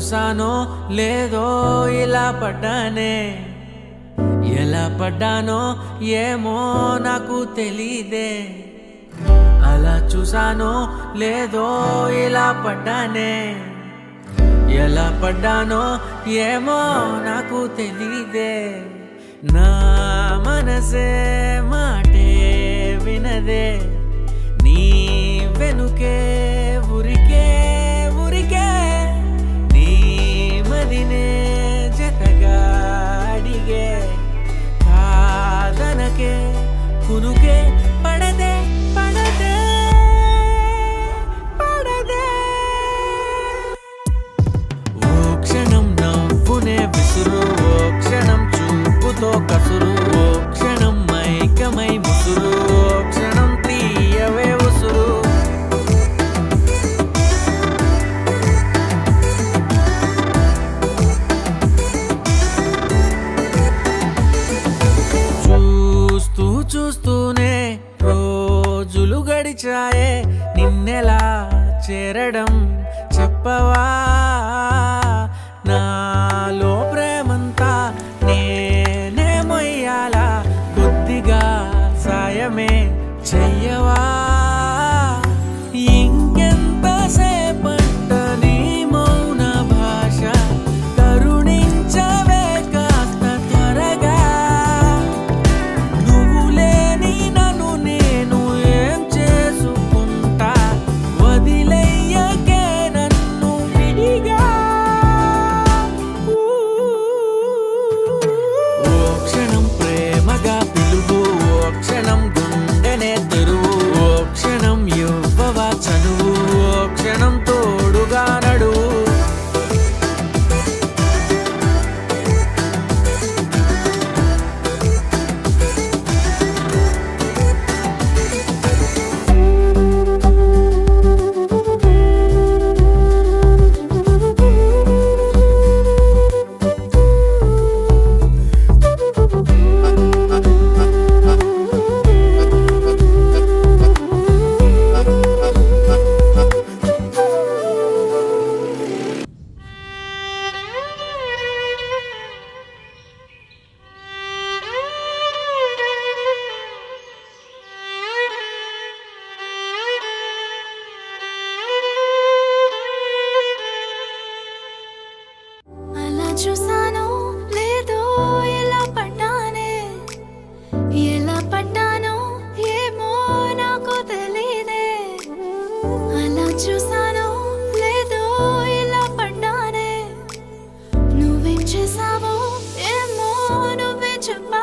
చూసానో లేదో ఇలా పడ్డానే ఎలా పడ్డానో ఏమో నాకు తెలీదే అలా చూసానో లేదో ఇలా పడ్డానే ఎలా పడ్డానో ఏమో నాకు తెలీదే నా మనసే మాటే వినదే నీ వెనుకే ఉరికే ఉరికే నీ మదినే జతగా అడిగే కాదనకే కునుకే పడదే పడదే పడదే ఓ క్షణం నవ్వునే విసురు ఓ క్షణం చూపుతో కసురు ఓ క్షణం మైకమై ముసురు ఓ క్షణం తీయవే ఉసురు చూస్తూ చూస్తూనే రోజులు గడిచాయే నిన్నెలా చేరడం చెప్పవా నాలో ప్రేమంతా నేనే మొయ్యాలా కొద్దిగా సాయమే చెయ్యవా ఇంకెంత సేపంట నీ మౌన భాష కరుణించవే కాస్త త్వరగా నువ్వు లేని నన్ను నేను ఏం చేసుకుంటా వదిలేయకే నన్ను విడిగా ఓ క్షణం ప్రేమగా పిలువు ఓ క్షణం గుండెనే తెరువు ఓ క్షణం ఇవ్వవా చనువు ఓ క్షణం తోడుగా నడువు అలా చూసానో లేదో ఎలా పడ్డానే ఎలా పడ్డానో ఏమో నాకు తెలీదే అలా చూసానో లేదో ఎలా పడ్డానే నువ్వేం చేసావో ఏమో నువ్వే చెప్ప